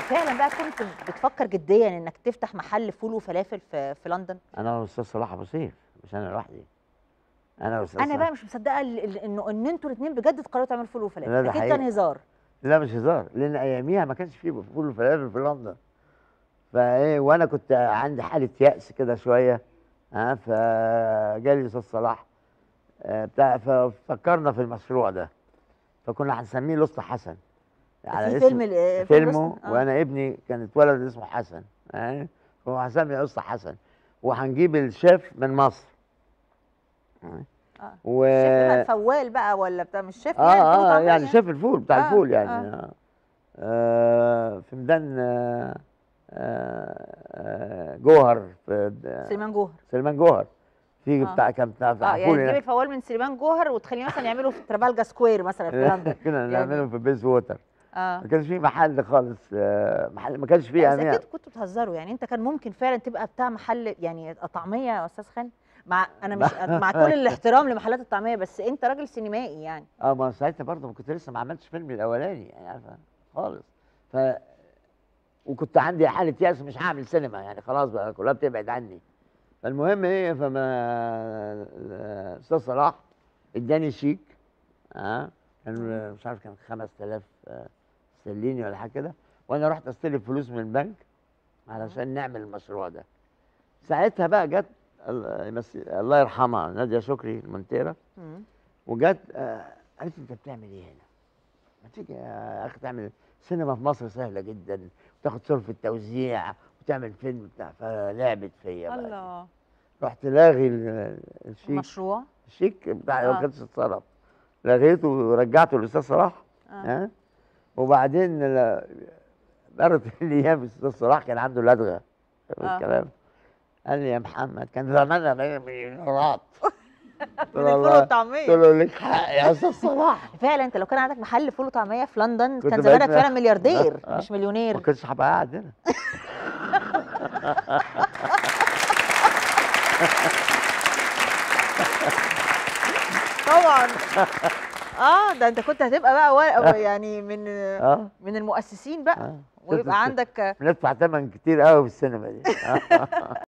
فعلا بقى كنت بتفكر جديا انك تفتح محل فول وفلافل في في لندن انا والاستاذ صلاح ابو سيف مش انا لوحدي انا والاستاذ انا صلاح. بقى مش مصدقه ال- ال- انه ان انتوا الاثنين بجد تقرروا تعملوا فول لا، وفلافل ده اكيد حقيقي. كان هزار لا مش هزار لان اياميها ما كانش فيه فول وفلافل في لندن فايه وانا كنت عندي حاله يأس كده شويه ها فجالي الاستاذ صلاح آه، بتاع ففكرنا في المشروع ده فكنا هنسميه الاسطى حسن في فيلم ال- آه، فيلم فيلمه الأسطى؟ آه. وانا ابني كان اتولد اسمه حسن ها فهو هسمي اسطى حسن وهنجيب الشيف من مصر ها؟ آه. و... الشيف بقى فوال بقى ولا بتاع مش شيف اه يعني فول اه وطعمية يعني شيف الفول بتاع آه، الفول يعني آه. آه. آه في ميدان آه آه آه جوهر في د- سليمان جوهر سليمان جوهر في آه. بتاع كان بتاع بتاع اه يعني فول تجيب هناك. الفوال من سليمان جوهر وتخليه مثلا يعملوا في ترافالجا سكوير مثلا في لندن كنا يعني- نعمله في بيز ووتر اه ما كانش فيه محل خالص آه محل ما كانش فيه بس يعني اكيد كنتوا بتهزروا يعني انت كان ممكن فعلا تبقى بتاع محل يعني طعميه يا استاذ خان مع انا مش مع كل الاحترام لمحلات الطعميه بس انت راجل سينمائي يعني اه ما ساعتها برضه ما كنت لسه ما عملتش فيلم الاولاني يعني عارفه خالص ف وكنت عندي حاله يأس مش هعمل سينما يعني خلاص بقى كلها بتبعد عني فالمهم ايه فما الاستاذ صلاح اداني شيك اه كان مش عارف كان 5000 آه، استرليني ولا حاجه كده وانا رحت استلف فلوس من البنك علشان نعمل المشروع ده ساعتها بقى جت الله يمسي- الله يرحمها ناديه شكري المنتيره مم. وجت آه، قالت لي انت بتعمل ايه هنا؟ ما تيجي يا اخي تعمل سينما في مصر سهله جدا وتاخد صورة في التوزيع وتعمل فيلم بتاع فلعبت فيا بقى الله رحت لاغي ال- الشيك مشروع الشيك بتاع آه. ما كانش اتصرف لغيته ورجعته للاستاذ صلاح آه. ها وبعدين ل- مرت الايام الاستاذ صلاح كان عنده لدغه آه. الكلام قال لي يا محمد كان زماننا بقينا مليونيرات قلت من له الفول والله- والطعميه قلت له ليك حق يا استاذ صلاح فعلا انت لو كان عندك محل فول وطعميه في لندن كنت كان بقيت زمانك فعلا ملياردير آه. مش ما مليونير كنتش هبقى قاعد هنا طبعا اه ده انت كنت هتبقى بقى وا- يعني من اه من المؤسسين بقى اه ويبقى عندك بندفع ثمن كتير قوي في السينما دي